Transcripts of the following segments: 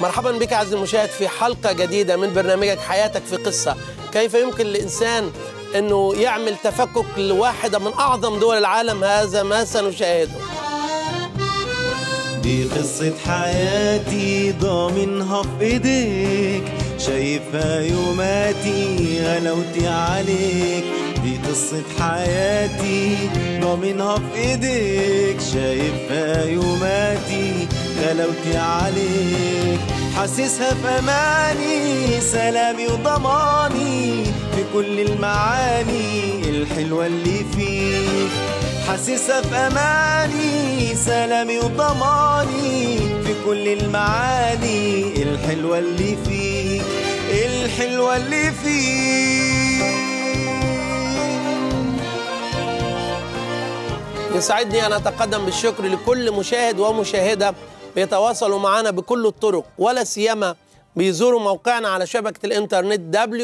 مرحبا بك عزيزي المشاهد في حلقة جديدة من برنامجك حياتك في قصة كيف يمكن للإنسان أنه يعمل تفكك لواحدة من أعظم دول العالم هذا ما سنشاهده دي قصة حياتي ضامنها في ايديك شايفها يوماتي غلاوتي عليك دي قصة حياتي ضامنها في ايديك شايفها يوماتي غلاوتي عليك حاسسها في اماني سلامي وضماني في كل المعاني الحلوة اللي فيك حاسسها في اماني سلامي وضماني في كل المعاني الحلوه اللي فيك الحلوه اللي فيك يسعدني أن أتقدم بالشكر لكل مشاهد ومشاهدة بيتواصلوا معنا بكل الطرق ولا سيما بيزوروا موقعنا على شبكة الإنترنت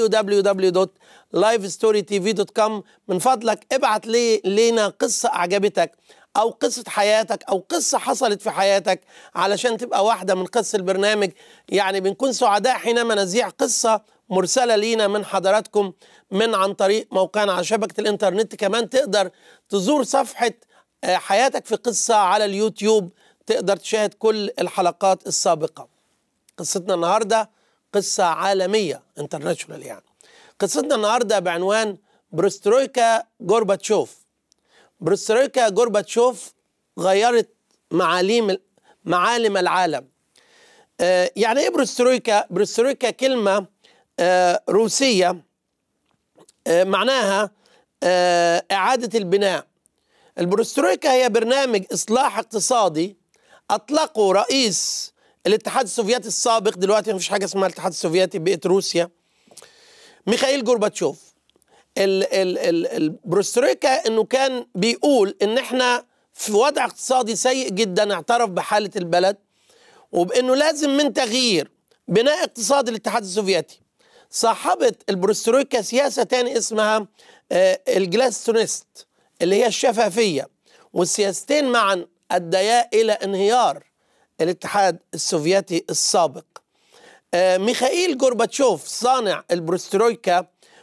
www.livestorytv.com من فضلك ابعت لي لينا قصة أعجبتك أو قصة حياتك أو قصة حصلت في حياتك علشان تبقى واحدة من قصة البرنامج يعني بنكون سعداء حينما نذيع قصة مرسلة لينا من حضراتكم من عن طريق موقعنا على شبكة الإنترنت كمان تقدر تزور صفحة آه، حياتك في قصة على اليوتيوب تقدر تشاهد كل الحلقات السابقة قصتنا النهارده قصة عالمية انترناشونال يعني قصتنا النهارده بعنوان بروسترويكا جورباتشوف بروسترويكا جورباتشوف غيرت معاليم معالم العالم آه، يعني ايه بروسترويكا بروسترويكا كلمة آه، روسية آه، معناها آه، إعادة البناء البروسترويكا هي برنامج إصلاح اقتصادي أطلقه رئيس الاتحاد السوفيتي السابق دلوقتي مفيش حاجة اسمها الاتحاد السوفيتي بقت روسيا ميخائيل جورباتشوف ال ال ال البروسترويكا انه كان بيقول ان احنا في وضع اقتصادي سيء جدا اعترف بحالة البلد وبانه لازم من تغيير بناء اقتصاد الاتحاد السوفيتي صاحبت البروسترويكا سياسة تاني اسمها آه، الجلاستونيست اللي هي الشفافية والسياستين معا أديا إلى انهيار الاتحاد السوفيتي السابق آه، ميخائيل جورباتشوف صانع البروسترويكا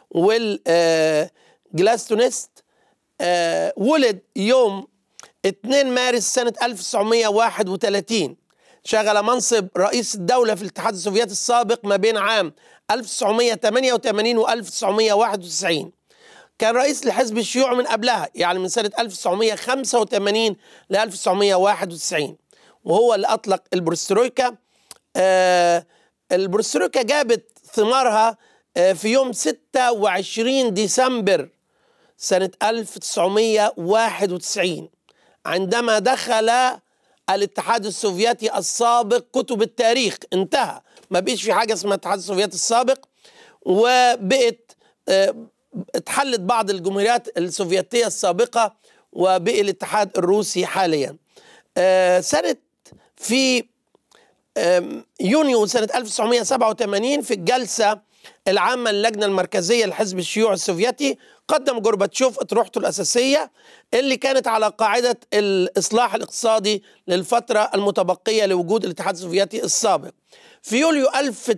والجلاستونيست ولد يوم 2 مارس سنة 1931 شغل منصب رئيس الدولة في الاتحاد السوفيتي السابق ما بين عام 1988 و 1991 كان رئيس الحزب الشيوعي من قبلها يعني من سنة 1985 ل 1991 وهو اللي أطلق البروسترويكا آه البروسترويكا جابت ثمارها آه في يوم 26 ديسمبر سنة 1991 عندما دخل الاتحاد السوفيتي السابق كتب التاريخ انتهى ما بقيش في حاجة اسمها الاتحاد السوفيتي السابق وبقت آه، اتحلت بعض الجمهوريات السوفيتية السابقة وبقي الاتحاد الروسي حاليا آه، سنة في آم، يونيو سنة 1987 في الجلسة العامة للجنة المركزية للحزب الشيوعي السوفيتي قدم جورباتشوف اطروحته الأساسية اللي كانت على قاعدة الإصلاح الاقتصادي للفترة المتبقية لوجود الاتحاد السوفيتي السابق في يوليو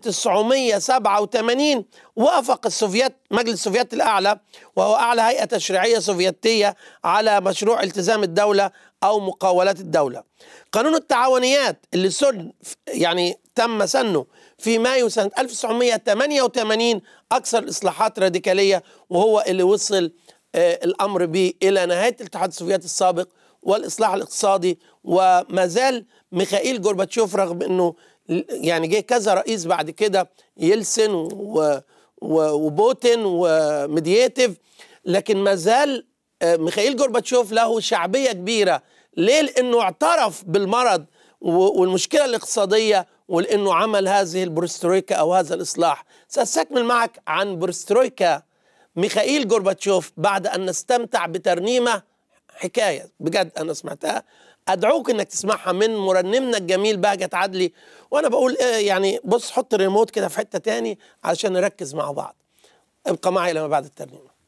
1987 وافق السوفيت مجلس السوفيت الأعلى وهو أعلى هيئة تشريعية سوفيتية على مشروع التزام الدولة أو مقاولات الدولة قانون التعاونيات اللي سن يعني تم سنه في مايو سنة 1988 أكثر الإصلاحات راديكالية وهو اللي وصل آه، الأمر به إلى نهاية الاتحاد السوفيتي السابق والإصلاح الاقتصادي وما زال ميخائيل جورباتشوف رغم أنه ل- يعني جه كذا رئيس بعد كده يلسن و و- وبوتين وميدياتيف لكن ما زال آه، ميخائيل جورباتشوف له شعبية كبيرة ليه؟ لأنه اعترف بالمرض و- والمشكلة الاقتصادية ولأنه عمل هذه البروسترويكا أو هذا الإصلاح سأستكمل معك عن بروسترويكا ميخائيل جورباتشوف بعد أن نستمتع بترنيمة حكاية بجد أنا سمعتها أدعوك إنك تسمعها من مرنمنا الجميل بهجت عدلي وأنا بقول إيه يعني بص حط الريموت كده في حتة تاني عشان نركز مع بعض ابقى معي لما بعد الترنيمة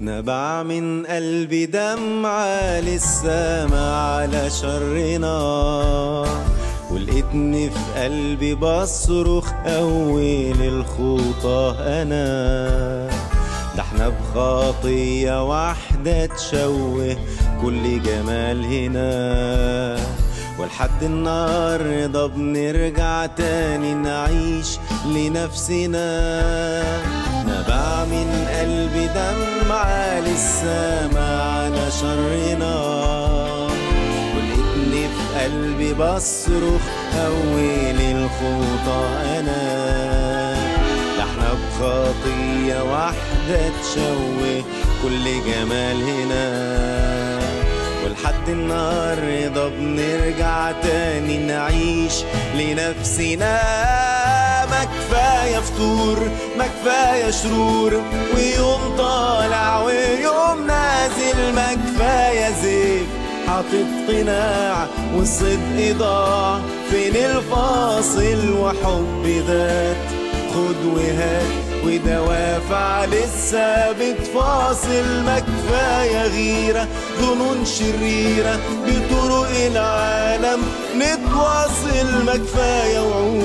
نبع من قلبي دمعة للسما على شرنا ولقيتني في قلبي بصرخ أول الخطى أنا ده احنا بخطية واحدة تشوه كل جمال هنا ولحد النهاردة بنرجع تاني نعيش لنفسنا نبع من قلبي دمعة للسما على شرنا ولقيتني في قلبي بصرخ أول الخطى أنا ده احنا بخطية واحدة تشوه كل جمال هنا ولحد النهاردة بنرجع تاني نعيش لنفسنا ما كفاية فتور ما كفاية شرور ويوم طالع ويوم نازل ما كفاية زيف حاطط قناع والصدق ضاع فين الفاصل وحب ذات خد وهات ودوافع لسه بتفاصل ما كفاية غيرة ظنون شريرة بطرق العالم نتواصل ما كفاية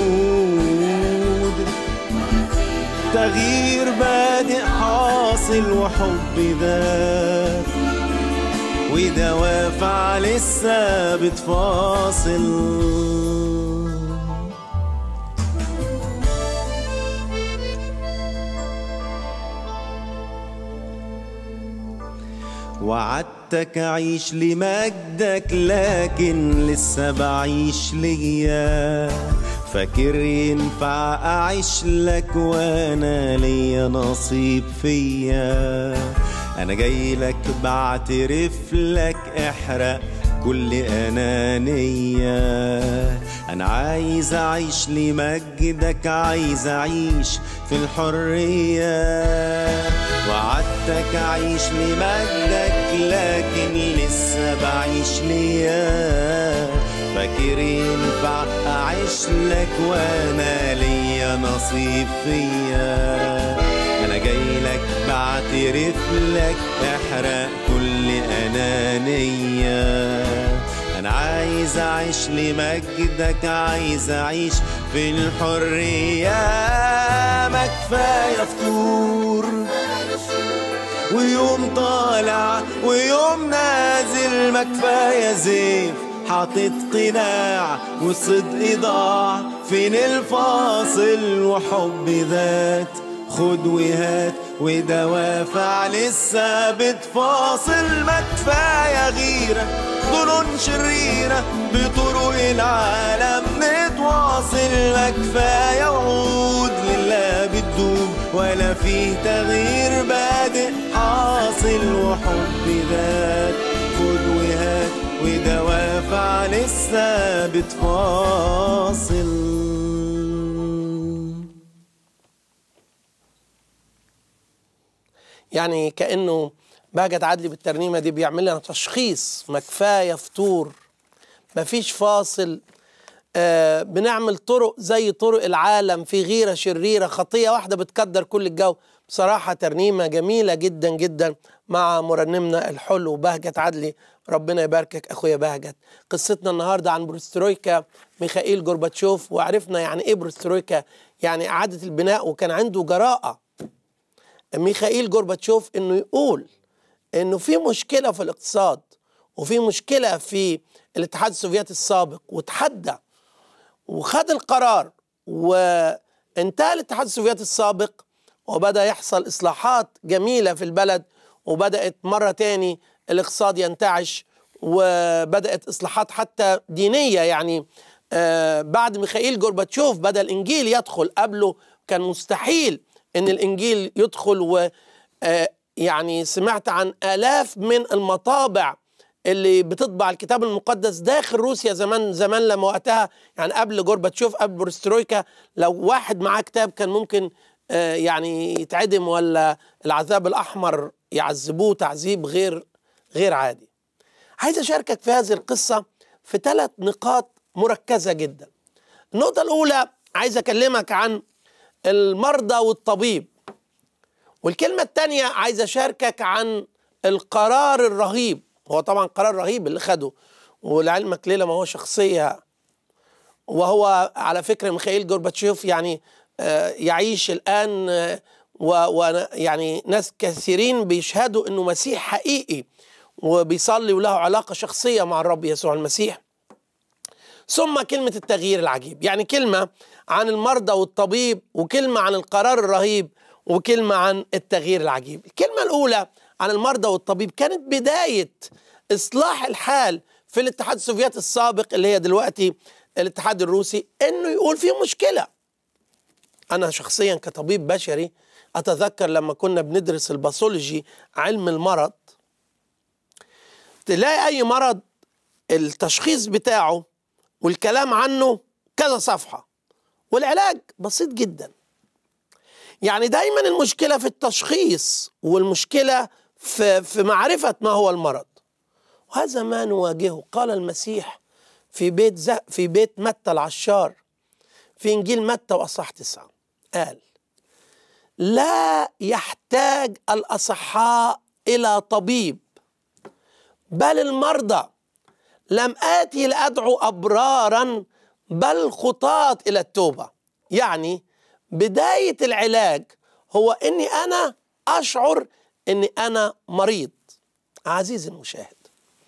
وعود تغيير بادئ حاصل وحب ذات ودوافع لسه بتفاصل وعدتك أعيش لمجدك لكن لسه بعيش ليا فاكر ينفع أعيش لك وأنا ليا نصيب فيا أنا جاي لك بعترف لك احرق كل أنانية أنا عايز أعيش لمجدك عايز أعيش في الحرية وعدتك أعيش لمجدك لكن لسه بعيش ليا فاكر ينفع أعيش لك وأنا ليا نصيب فيا أنا جاي لك بعترف لك احرق كل أنانية أنا عايز أعيش لمجدك عايز أعيش في الحرية ما كفاية فتور ويوم طالع ويوم نازل ما كفاية زيف حاطط قناع والصدق ضاع فين الفاصل وحب ذات خد وهات ودوافع لسه بتفاصل ما كفاية غيرة ظنون شريرة بطرق العالم نتواصل ما كفاية وعود لله بتدوم ولا فيه تغيير بادئ حاصل وحب ذات خد وهات ودوافع لسه بتفاصل يعني كانه بهجت عدلي بالترنيمه دي بيعمل لنا تشخيص ما كفايه فطور مفيش فاصل آه بنعمل طرق زي طرق العالم في غيره شريره خطيه واحده بتكدر كل الجو بصراحه ترنيمه جميله جدا جدا مع مرنمنا الحلو بهجت عدلي ربنا يباركك اخويا بهجت قصتنا النهارده عن بروسترويكا ميخائيل جورباتشوف وعرفنا يعني ايه بروسترويكا يعني اعاده البناء وكان عنده جراءه ميخائيل جورباتشوف انه يقول انه في مشكله في الاقتصاد وفي مشكله في الاتحاد السوفيتي السابق وتحدى وخد القرار وانتهى الاتحاد السوفيتي السابق وبدا يحصل اصلاحات جميله في البلد وبدات مره تاني الاقتصاد ينتعش وبدات اصلاحات حتى دينيه يعني آه بعد ميخائيل جورباتشوف بدا الانجيل يدخل قبله كان مستحيل ان الانجيل يدخل و آه يعني سمعت عن الاف من المطابع اللي بتطبع الكتاب المقدس داخل روسيا زمان زمان لما وقتها يعني قبل جورباتشوف قبل بورسترويكا لو واحد معاه كتاب كان ممكن آه يعني يتعدم ولا العذاب الاحمر يعذبوه تعذيب غير غير عادي. عايز اشاركك في هذه القصه في ثلاث نقاط مركزه جدا. النقطه الاولى عايز اكلمك عن المرضى والطبيب والكلمة التانية عايز أشاركك عن القرار الرهيب هو طبعا قرار رهيب اللي خده ولعلمك ليلة ما هو شخصية وهو على فكرة ميخائيل جورباتشوف يعني آه، يعيش الآن آه، ويعني ناس كثيرين بيشهدوا أنه مسيح حقيقي وبيصلي وله علاقة شخصية مع الرب يسوع المسيح ثم كلمة التغيير العجيب يعني كلمة عن المرضى والطبيب وكلمة عن القرار الرهيب وكلمة عن التغيير العجيب الكلمة الأولى عن المرضى والطبيب كانت بداية إصلاح الحال في الاتحاد السوفيتي السابق اللي هي دلوقتي الاتحاد الروسي انه يقول في مشكله انا شخصيا كطبيب بشري اتذكر لما كنا بندرس الباثولوجي علم المرض تلاقي اي مرض التشخيص بتاعه والكلام عنه كذا صفحه والعلاج بسيط جدا يعني دايما المشكله في التشخيص والمشكله في في معرفه ما هو المرض وهذا ما نواجهه قال المسيح في بيت ز... في بيت متى العشار في انجيل متى واصح تسعه قال لا يحتاج الاصحاء الى طبيب بل المرضى لم اتي لادعو ابرارا بل خطاة الى التوبه يعني بدايه العلاج هو اني انا اشعر اني انا مريض عزيزي المشاهد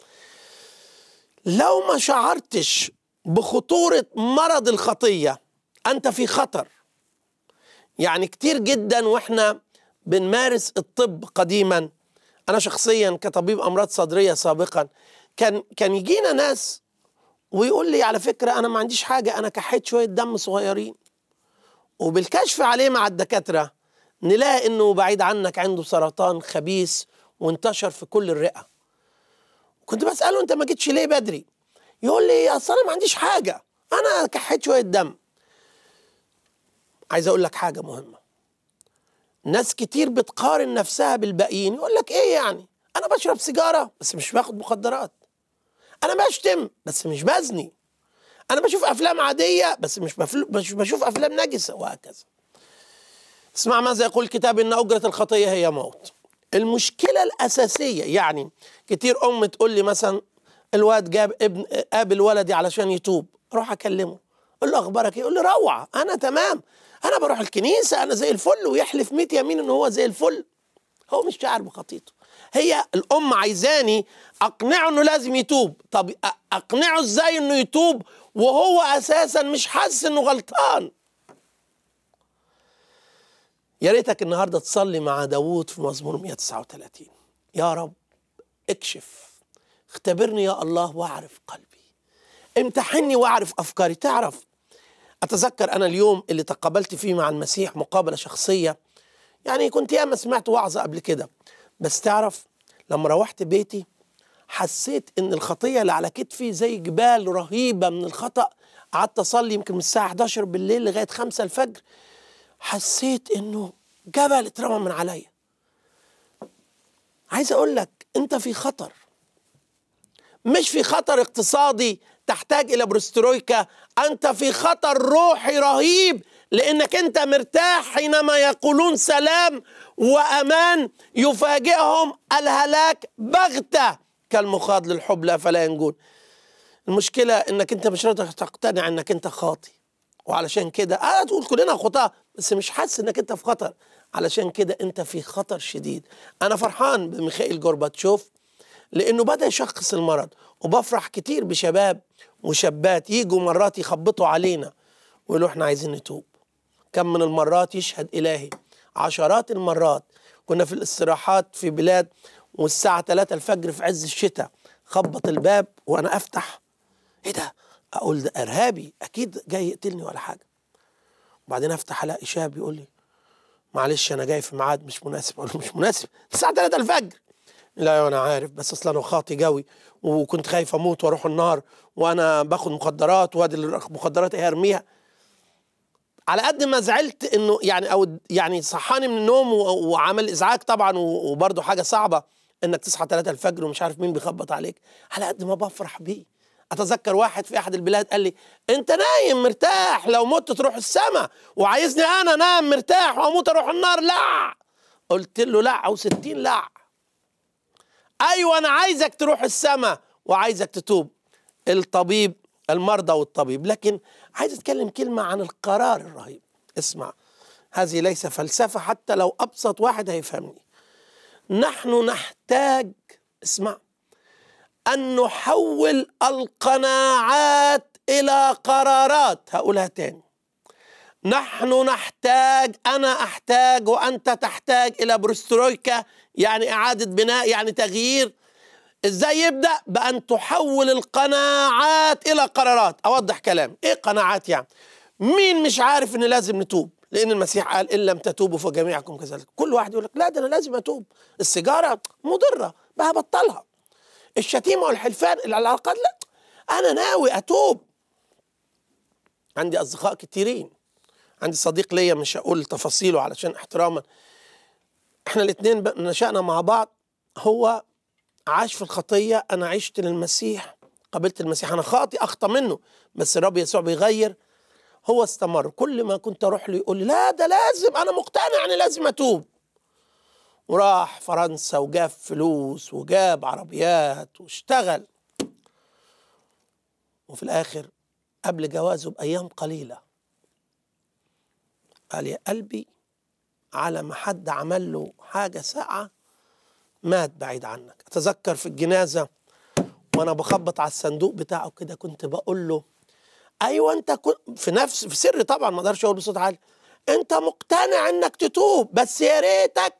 لو ما شعرتش بخطورة مرض الخطية أنت في خطر يعني كتير جدا وإحنا بنمارس الطب قديما أنا شخصيا كطبيب أمراض صدرية سابقا كان كان يجينا ناس ويقول لي على فكرة أنا ما عنديش حاجة أنا كحيت شوية دم صغيرين وبالكشف عليه مع الدكاترة نلاقي إنه بعيد عنك عنده سرطان خبيث وانتشر في كل الرئة كنت بسأله أنت ما جيتش ليه بدري يقول لي أصل أنا ما عنديش حاجة أنا كحيت شوية دم عايز أقول لك حاجة مهمة ناس كتير بتقارن نفسها بالباقيين يقول لك إيه يعني أنا بشرب سيجارة بس مش باخد مخدرات أنا بشتم بس مش بزني أنا بشوف أفلام عادية بس مش, بفل... مش بشوف أفلام نجسة وهكذا اسمع ماذا يقول الكتاب إن أجرة الخطية هي موت المشكلة الأساسية يعني كتير أم تقول لي مثلا الواد جاب ابن قابل ولدي علشان يتوب اروح اكلمه اقول له اخبارك ايه يقول لي روعه انا تمام انا بروح الكنيسه انا زي الفل ويحلف 100 يمين ان هو زي الفل هو مش شاعر بخطيته هي الام عايزاني اقنعه انه لازم يتوب طب اقنعه ازاي انه يتوب وهو اساسا مش حاسس انه غلطان يا ريتك النهارده تصلي مع داوود في مزمور 139 يا رب اكشف اختبرني يا الله واعرف قلبي امتحني واعرف افكاري تعرف اتذكر انا اليوم اللي تقابلت فيه مع المسيح مقابله شخصيه يعني كنت ياما سمعت وعظه قبل كده بس تعرف لما روحت بيتي حسيت ان الخطيه اللي على كتفي زي جبال رهيبه من الخطا قعدت اصلي يمكن من الساعه 11 بالليل لغايه 5 الفجر حسيت انه جبل اترمى من عليا عايز اقول لك انت في خطر مش في خطر اقتصادي تحتاج الى بروسترويكا انت في خطر روحي رهيب لانك انت مرتاح حينما يقولون سلام وامان يفاجئهم الهلاك بغته كالمخاض للحبلى فلا ينجون المشكله انك انت مش راضي تقتنع انك انت خاطي وعلشان كده اه تقول كلنا خطاه بس مش حاسس انك انت في خطر علشان كده انت في خطر شديد انا فرحان بميخائيل جورباتشوف لانه بدا يشخص المرض وبفرح كتير بشباب وشابات يجوا مرات يخبطوا علينا ويقولوا احنا عايزين نتوب كم من المرات يشهد الهي عشرات المرات كنا في الاستراحات في بلاد والساعة 3 الفجر في عز الشتاء خبط الباب وانا افتح ايه ده اقول ده ارهابي اكيد جاي يقتلني ولا حاجه وبعدين افتح الاقي شاب يقول لي معلش انا جاي في ميعاد مش مناسب اقول له مش مناسب الساعه 3 الفجر لا انا عارف بس اصل انا خاطي قوي وكنت خايف اموت واروح النار وانا باخد مخدرات وادي المخدرات ايه ارميها على قد ما زعلت انه يعني او يعني صحاني من النوم وعمل ازعاج طبعا وبرده حاجه صعبه انك تصحى 3 الفجر ومش عارف مين بيخبط عليك على قد ما بفرح بيه اتذكر واحد في احد البلاد قال لي انت نايم مرتاح لو مت تروح السماء وعايزني انا انام مرتاح واموت اروح النار لا قلت له لا او ستين لا ايوه انا عايزك تروح السماء وعايزك تتوب الطبيب المرضى والطبيب لكن عايز اتكلم كلمه عن القرار الرهيب اسمع هذه ليس فلسفه حتى لو ابسط واحد هيفهمني نحن نحتاج اسمع ان نحول القناعات الى قرارات هقولها تاني نحن نحتاج انا احتاج وانت تحتاج الى بروسترويكا يعني اعاده بناء يعني تغيير ازاي يبدا بان تحول القناعات الى قرارات اوضح كلام ايه قناعات يعني مين مش عارف ان لازم نتوب لان المسيح قال ان لم تتوبوا فجميعكم كذلك كل واحد يقول لك لا ده انا لازم اتوب السيجاره مضره بقى بطلها الشتيمه والحلفان العلاقات لا انا ناوي اتوب عندي اصدقاء كتيرين عندي صديق ليا مش هقول تفاصيله علشان احتراما احنا الاثنين نشأنا مع بعض هو عاش في الخطية أنا عشت للمسيح قبلت المسيح أنا خاطي أخطى منه بس الرب يسوع بيغير هو استمر كل ما كنت أروح له يقول لي لا ده لازم أنا مقتنع أني لازم أتوب وراح فرنسا وجاب فلوس وجاب عربيات واشتغل وفي الآخر قبل جوازه بأيام قليلة قال يا قلبي على ما حد عمل له حاجة ساعة مات بعيد عنك أتذكر في الجنازة وأنا بخبط على الصندوق بتاعه كده كنت بقول له أيوة أنت كنت في نفس في سر طبعا ما أقدرش أقول بصوت عالي أنت مقتنع إنك تتوب بس يا ريتك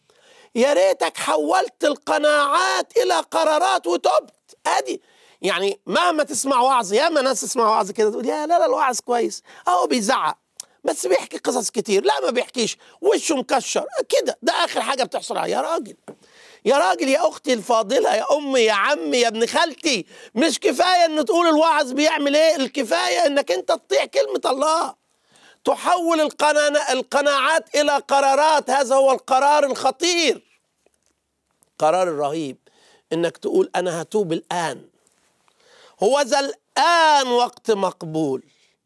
يا ريتك حولت القناعات إلى قرارات وتبت أدي يعني مهما تسمع وعظ ياما ناس تسمع وعظ كده تقول يا لا لا الوعظ كويس أهو بيزعق بس بيحكي قصص كتير لا ما بيحكيش وشه مكشر كده ده اخر حاجه بتحصل عليها يا راجل يا راجل يا اختي الفاضله يا امي يا عمي يا ابن خالتي مش كفايه ان تقول الوعظ بيعمل ايه الكفايه انك انت تطيع كلمه الله تحول القناع القناعات الى قرارات هذا هو القرار الخطير قرار الرهيب انك تقول انا هتوب الان هو ذا الان وقت مقبول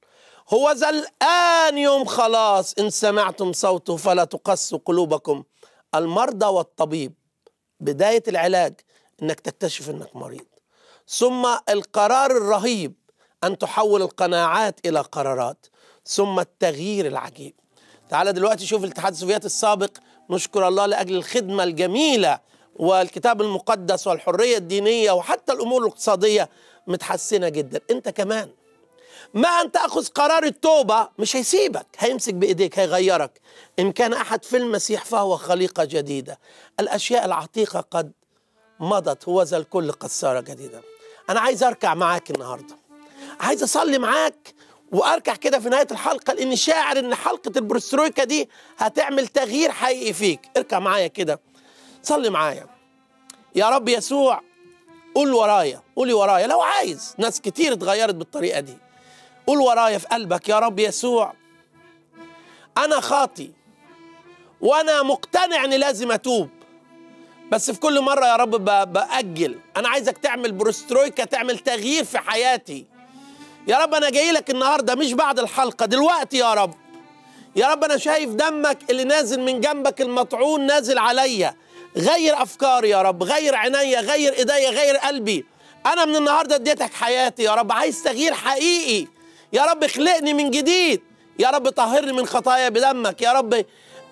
هو ذا الآن يوم خلاص إن سمعتم صوته فلا تقسوا قلوبكم المرضى والطبيب بداية العلاج إنك تكتشف إنك مريض ثم القرار الرهيب أن تحول القناعات إلى قرارات ثم التغيير العجيب تعال دلوقتي شوف الاتحاد السوفيتي السابق نشكر الله لأجل الخدمة الجميلة والكتاب المقدس والحرية الدينية وحتى الأمور الاقتصادية متحسنة جدا أنت كمان ما أن تأخذ قرار التوبة مش هيسيبك هيمسك بإيديك هيغيرك إن كان أحد في المسيح فهو خليقة جديدة الأشياء العتيقة قد مضت هو ذا الكل قد صار جديدا أنا عايز أركع معاك النهاردة عايز أصلي معاك وأركع كده في نهاية الحلقة لأني شاعر إن حلقة البروسترويكا دي هتعمل تغيير حقيقي فيك اركع معايا كده صلي معايا يا رب يسوع قول ورايا قولي ورايا لو عايز ناس كتير اتغيرت بالطريقة دي قول ورايا في قلبك يا رب يسوع أنا خاطي وأنا مقتنع إني لازم أتوب بس في كل مرة يا رب بأجل أنا عايزك تعمل بروسترويكا تعمل تغيير في حياتي يا رب أنا جاي لك النهاردة مش بعد الحلقة دلوقتي يا رب يا رب أنا شايف دمك اللي نازل من جنبك المطعون نازل عليا غير أفكاري يا رب غير عينيا غير إيديا غير قلبي أنا من النهاردة اديتك حياتي يا رب عايز تغيير حقيقي يا رب اخلقني من جديد يا رب طهرني من خطايا بدمك يا رب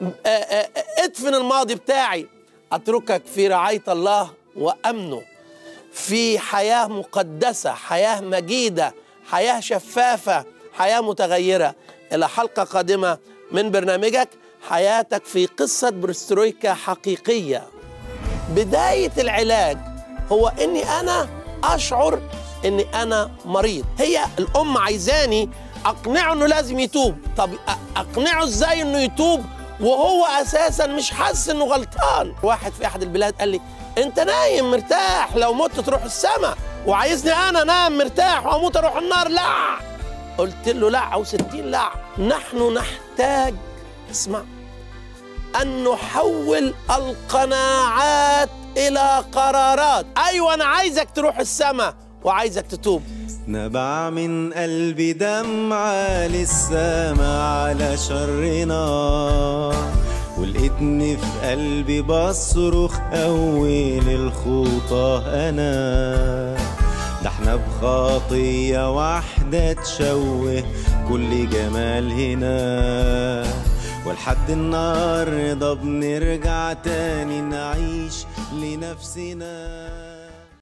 ادفن الماضي بتاعي اتركك في رعايه الله وامنه في حياه مقدسه حياه مجيده حياه شفافه حياه متغيره الى حلقه قادمه من برنامجك حياتك في قصه برسترويكا حقيقيه بدايه العلاج هو اني انا اشعر اني انا مريض هي الام عايزاني اقنعه انه لازم يتوب طب اقنعه ازاي انه يتوب وهو اساسا مش حاسس انه غلطان واحد في احد البلاد قال لي انت نايم مرتاح لو مت تروح السماء وعايزني انا نام مرتاح واموت اروح النار لا قلت له لا او ستين لا نحن نحتاج اسمع ان نحول القناعات الى قرارات ايوه انا عايزك تروح السماء وعايزك تتوب نبع من قلبي دمعة للسما على شرنا ولقيتني في قلبي بصرخ أول الخطاه أنا ده احنا بخطية واحدة تشوه كل جمال هنا ولحد النهاردة بنرجع تاني نعيش لنفسنا